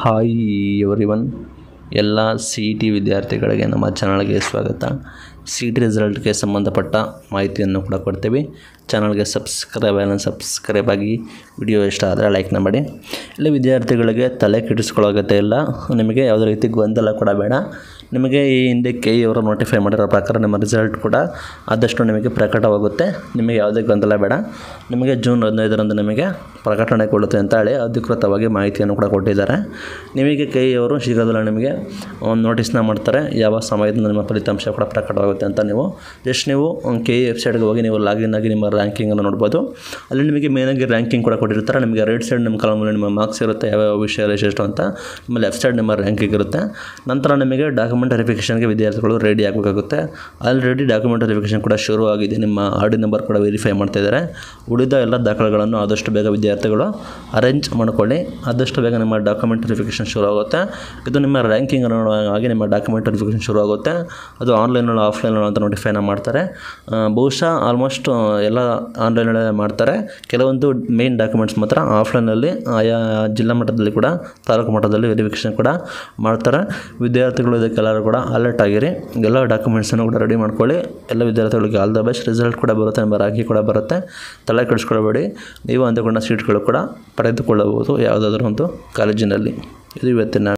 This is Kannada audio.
ಹಾಯ್ ಎವ್ರಿವನ್ ಎಲ್ಲ ಸಿ ಇ ಟಿ ವಿದ್ಯಾರ್ಥಿಗಳಿಗೆ ನಮ್ಮ ಚಾನಲ್ಗೆ ಸ್ವಾಗತ ಸಿ ಇ ಟಿ ರಿಸಲ್ಟ್ಗೆ ಸಂಬಂಧಪಟ್ಟ ಮಾಹಿತಿಯನ್ನು ಕೂಡ ಕೊಡ್ತೀವಿ ಚಾನಲ್ಗೆ ಸಬ್ಸ್ಕ್ರೈಬ್ ಆಗಿ ಸಬ್ಸ್ಕ್ರೈಬ್ ಆಗಿ ವಿಡಿಯೋ ಇಷ್ಟ ಆದರೆ ಲೈಕ್ನ ಮಾಡಿ ಇಲ್ಲಿ ವಿದ್ಯಾರ್ಥಿಗಳಿಗೆ ತಲೆ ಕೆಡಿಸ್ಕೊಳ್ಳೋ ಅಗತ್ಯ ಇಲ್ಲ ನಿಮಗೆ ಯಾವುದೇ ರೀತಿ ಗೊಂದಲ ಕೂಡ ಬೇಡ ನಿಮಗೆ ಈ ಹಿಂದೆ ಕೆ ಇ ಅವರು ನೋಟಿಫೈ ಮಾಡಿರೋ ಪ್ರಕಾರ ನಿಮ್ಮ ರಿಸಲ್ಟ್ ಕೂಡ ಆದಷ್ಟು ನಿಮಗೆ ಪ್ರಕಟವಾಗುತ್ತೆ ನಿಮಗೆ ಯಾವುದೇ ಗೊಂದಲ ಬೇಡ ನಿಮಗೆ ಜೂನ್ ಹದಿನೈದರಂದು ನಿಮಗೆ ಪ್ರಕಟಣೆಗೊಳ್ಳುತ್ತೆ ಅಂತ ಹೇಳಿ ಅಧಿಕೃತವಾಗಿ ಮಾಹಿತಿಯನ್ನು ಕೂಡ ಕೊಟ್ಟಿದ್ದಾರೆ ನಿಮಗೆ ಕೆ ಇ ಅವರು ಶೀಘ್ರದಲ್ಲೇ ನಿಮಗೆ ಒಂದು ನೋಟಿಸ್ನ ಮಾಡ್ತಾರೆ ಯಾವ ಸಮಯದಿಂದ ನಿಮ್ಮ ಫಲಿತಾಂಶ ಕೂಡ ಪ್ರಕಟವಾಗುತ್ತೆ ಅಂತ ನೀವು ಜಸ್ಟ್ ನೀವು ಕೆ ಇ ವೆಬ್ಸೈಟ್ಗೆ ಹೋಗಿ ನೀವು ಲಾಗಿನ್ ಆಗಿ ನಿಮ್ಮ ರ್ಯಾಂಕಿಂಗನ್ನು ನೋಡ್ಬೋದು ಅಲ್ಲಿ ನಿಮಗೆ ಮೇನಾಗಿ ರ್ಯಾಂಕಿಂಗ್ ಕೂಡ ಕೊಟ್ಟಿರ್ತಾರೆ ನಿಮಗೆ ರೈಟ್ ಸೈಡ್ ನಿಮ್ಮ ಕಾಲಮಲ್ಲಿ ನಿಮ್ಮ ಮಾರ್ಕ್ಸ್ ಇರುತ್ತೆ ಯಾವ್ಯಾವ ವಿಷಯ ಎಷ್ಟು ಅಂತ ನಿಮ್ಮ ಲೆಫ್ಟ್ ಸೈಡ್ ನಿಮ್ಮ ರ್ಯಾಂಕಿಂಗ್ ಇರುತ್ತೆ ನಂತರ ನಿಮಗೆ ಡಾಕ್ಯುಮೆಂಟ್ ವೆರಿಫಿಕೇಷನ್ಗೆ ವಿದ್ಯಾರ್ಥಿಗಳು ರೆಡಿ ಆಗಬೇಕಾಗುತ್ತೆ ಆಲ್ರೆಡಿ ಡಾಕ್ಯುಮೆಂಟ್ ವೆರಿಫಿಕೇಷನ್ ಕೂಡ ಶುರು ಆಗಿದೆ ನಿಮ್ಮ ಆರ್ ಡಿ ನಂಬರ್ ಕೂಡ ವೆರಿಫೈ ಮಾಡ್ತಾ ಇದ್ದಾರೆ ಉಳಿದ ಎಲ್ಲ ದಾಖಲೆಗಳನ್ನು ಆದಷ್ಟು ಬೇಗ ವಿದ್ಯಾರ್ಥಿಗಳು ಅರೇಂಜ್ ಮಾಡ್ಕೊಳ್ಳಿ ಆದಷ್ಟು ಬೇಗ ನಿಮ್ಮ ಡಾಕ್ಯುಮೆಂಟ್ ವೆರಿಫಿಕೇಷನ್ ಶುರು ಆಗುತ್ತೆ ಇದು ನಿಮ್ಮ ರ್ಯಾಂಕಿಂಗ್ ಆಗಿ ನಿಮ್ಮ ಡಾಕ್ಯುಮೆಂಟ್ ವೆರಿಫಿಕೇಷನ್ ಶುರು ಆಗುತ್ತೆ ಅದು ಆನ್ಲೈನಲ್ಲಿ ಆಫ್ಲೈನಲ್ಲಿ ಅಂತ ನೋಟಿಫೈನ ಮಾಡ್ತಾರೆ ಆ, ಬಹುಶಃ ಆಲ್ಮೋಸ್ಟ್ ಎಲ್ಲ ಆನ್ಲೈನಲ್ಲೇ ಮಾಡ್ತಾರೆ ಕೆಲವೊಂದು ಮೇನ್ ಡಾಕ್ಯುಮೆಂಟ್ಸ್ ಮಾತ್ರ ಆಫ್ಲೈನಲ್ಲಿ ಆಯಾ ಜಿಲ್ಲಾ ಮಟ್ಟದಲ್ಲಿ ಕೂಡ ತಾಲೂಕು ಮಟ್ಟದಲ್ಲಿ ವೆರಿಫಿಕೇಷನ್ ಕೂಡ ಮಾಡ್ತಾರೆ ವಿದ್ಯಾರ್ಥಿಗಳು ಇದಕ್ಕೆಲ್ಲರೂ ಕೂಡ ಅಲರ್ಟ್ ಆಗಿರಿ ಎಲ್ಲ ಡಾಕ್ಯುಮೆಂಟ್ಸನ್ನು ಕೂಡ ರೆಡಿ ಮಾಡ್ಕೊಳ್ಳಿ ಎಲ್ಲ ವಿದ್ಯಾರ್ಥಿಗಳಿಗೆ ಆಲ್ ದ ಬೆಸ್ಟ್ ರಿಸಲ್ಟ್ ಕೂಡ ಬರುತ್ತೆ ನಿಮ್ಮ ರಾಖಿ ಕೂಡ ಬರುತ್ತೆ ತಲೆ ಕೆಡಿಸ್ಕೊಳ್ಬೇಡಿ ನೀವು ಅಂದುಕೊಂಡ ಸೀಟ್ಗಳು ಕೂಡ ಪಡೆದುಕೊಳ್ಳಬಹುದು ಯಾವುದಾದ್ರೂ ಒಂದು ಕಾಲೇಜಿನಲ್ಲಿ ಇದು ಇವತ್ತಿನ